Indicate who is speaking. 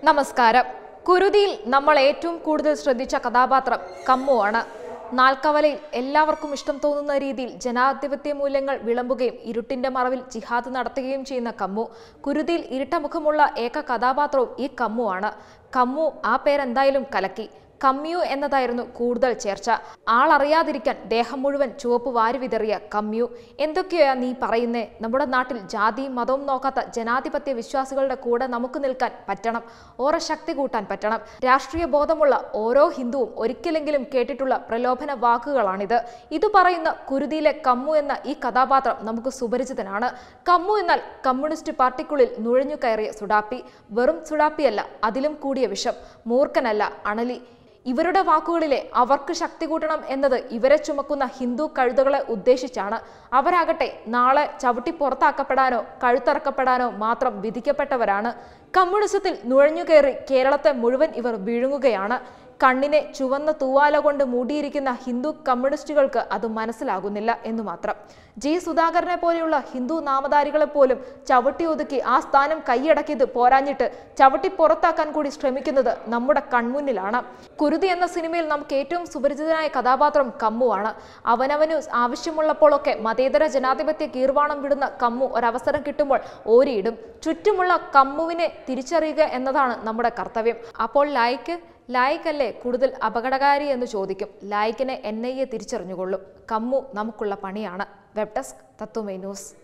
Speaker 1: നമസ്കാരം കുരുതിയിൽ നമ്മൾ ഏറ്റവും കൂടുതൽ ശ്രദ്ധിച്ച കഥാപാത്രം കമ്മുവാണ് നാൽക്കവലയിൽ എല്ലാവർക്കും ഇഷ്ടം തോന്നുന്ന രീതിയിൽ ജനാധിപത്യ മൂല്യങ്ങൾ വിളമ്പുകയും ഇരുട്ടിന്റെ മറവിൽ ജിഹാദ് നടത്തുകയും ചെയ്യുന്ന കമ്മു കുരുതിയിൽ ഇരട്ടമുഖമുള്ള ഏക കഥാപാത്രവും ഈ കമ്മുവാണ് കമ്മു ആ പേരെന്തായാലും കലക്കി കമ്മ്യു എന്നതായിരുന്നു കൂടുതൽ ചേർച്ച ആളറിയാതിരിക്കാൻ ദേഹം മുഴുവൻ ചുവപ്പ് വാരി വിതറിയ കമ്മ്യു എന്തൊക്കെയാ നീ പറയുന്നേ നമ്മുടെ നാട്ടിൽ ജാതിയും മതവും നോക്കാത്ത ജനാധിപത്യ വിശ്വാസികളുടെ കൂടെ നമുക്ക് നിൽക്കാൻ പറ്റണം ഓരോ ശക്തി കൂട്ടാൻ പറ്റണം രാഷ്ട്രീയ ബോധമുള്ള ഓരോ ഹിന്ദുവും ഒരിക്കലെങ്കിലും കേട്ടിട്ടുള്ള പ്രലോഭന വാക്കുകളാണിത് ഇത് പറയുന്ന കുരുതിയിലെ കമ്മു എന്ന ഈ കഥാപാത്രം നമുക്ക് സുപരിചിതനാണ് കമ്മു എന്നാൽ കമ്മ്യൂണിസ്റ്റ് പാർട്ടിക്കുള്ളിൽ നുഴഞ്ഞു കയറിയ സുഡാപ്പി വെറും സുഡാപ്പിയല്ല അതിലും കൂടിയ വിഷം മൂർഖനല്ല അണലി ഇവരുടെ വാക്കുകളിലെ അവർക്ക് ശക്തി കൂട്ടണം എന്നത് ഇവരെ ചുമക്കുന്ന ഹിന്ദു കഴുതകളെ ഉദ്ദേശിച്ചാണ് അവരാകട്ടെ നാളെ ചവിട്ടി പുറത്താക്കപ്പെടാനോ കഴുത്തറക്കപ്പെടാനോ മാത്രം വിധിക്കപ്പെട്ടവരാണ് കമ്മ്യൂണിസത്തിൽ നുഴഞ്ഞുകയറി കേരളത്തെ മുഴുവൻ ഇവർ വിഴുങ്ങുകയാണ് കണ്ണിനെ ചുവന്ന തൂവാല കൊണ്ട് മൂടിയിരിക്കുന്ന ഹിന്ദു കമ്മ്യൂണിസ്റ്റുകൾക്ക് അത് മനസ്സിലാകുന്നില്ല എന്ന് മാത്രം ജി സുധാകരനെ പോലെയുള്ള ഹിന്ദു നാമധാരികളെ പോലും ചവിട്ടി ഒതുക്കി ആ സ്ഥാനം കൈയടക്കിയത് പോരാഞ്ഞിട്ട് ചവിട്ടി പുറത്താക്കാൻ കൂടി ശ്രമിക്കുന്നത് നമ്മുടെ കൺമുന്നിലാണ് കുരുതി എന്ന സിനിമയിൽ നമുക്ക് ഏറ്റവും സുപരിചിതനായ കഥാപാത്രം കമ്മുവാണ് അവനവന് ആവശ്യമുള്ളപ്പോഴൊക്കെ മതേതര ജനാധിപത്യ കീർവാണം വിടുന്ന കമ്മു ഒരവസരം കിട്ടുമ്പോൾ ഓരിയിടും ചുറ്റുമുള്ള കമ്മുവിനെ തിരിച്ചറിയുക എന്നതാണ് നമ്മുടെ കർത്തവ്യം അപ്പോൾ ലൈക്ക് ലായിക് അല്ലേ കൂടുതൽ അപകടകാരി എന്ന് ചോദിക്കും ലായിക്കിനെ എൻ ഐ എ തിരിച്ചറിഞ്ഞുകൊള്ളും കമ്മു നമുക്കുള്ള പണിയാണ് വെബ് ഡെസ്ക് തത്വമേ ന്യൂസ്